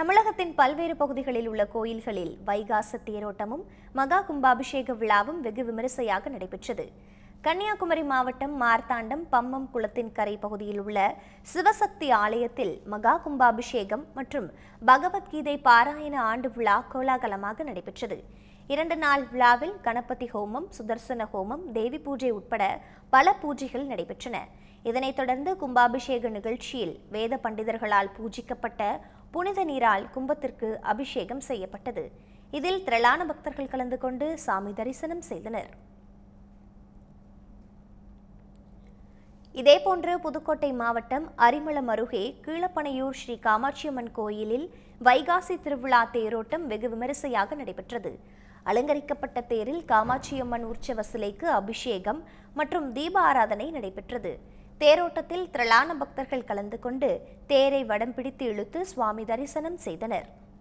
தமிழகத்தின் பல்வேறு பகுதிகளில் உள்ள கோயில்களில் வைகாச தேரோட்டமும் மகா கும்பாபிஷேக விழாவும் வெகு விமரிசையாக நடைபெற்றது கன்னியாகுமரி மாவட்டம் மார்த்தாண்டம் பம்மம் குளத்தின் கரை பகுதியில் உள்ள சிவசக்தி ஆலயத்தில் மகா கும்பாபிஷேகம் மற்றும் பகவத்கீதை பாராயண ஆண்டு விழா கோலாகலமாக நடைபெற்றது இரண்டு நாள் விழாவில் கணபதி ஹோமம் சுதர்சன ஹோமம் தேவி பூஜை உட்பட பல பூஜைகள் நடைபெற்றன இதனைத் தொடர்ந்து கும்பாபிஷேக நிகழ்ச்சியில் வேத பண்டிதர்களால் பூஜிக்கப்பட்ட புனித நீரால் கும்பத்திற்கு அபிஷேகம் செய்யப்பட்டது இதில் திரளான பக்தர்கள் கலந்து கொண்டு சாமி தரிசனம் செய்தனர் இதேபோன்று புதுக்கோட்டை மாவட்டம் அரிமளம் அருகே கீழப்பனையூர் ஸ்ரீ காமாட்சியம்மன் கோயிலில் வைகாசி திருவிழா தேரோட்டம் வெகு விமரிசையாக நடைபெற்றது அலங்கரிக்கப்பட்ட தேரில் காமாட்சியம்மன் உற்சவ சிலைக்கு அபிஷேகம் மற்றும் தீப ஆராதனை நடைபெற்றது தேரோட்டத்தில் திரளான பக்தர்கள் கலந்து கொண்டு தேரை வடம் பிடித்து இழுத்து சுவாமி தரிசனம் செய்தனர்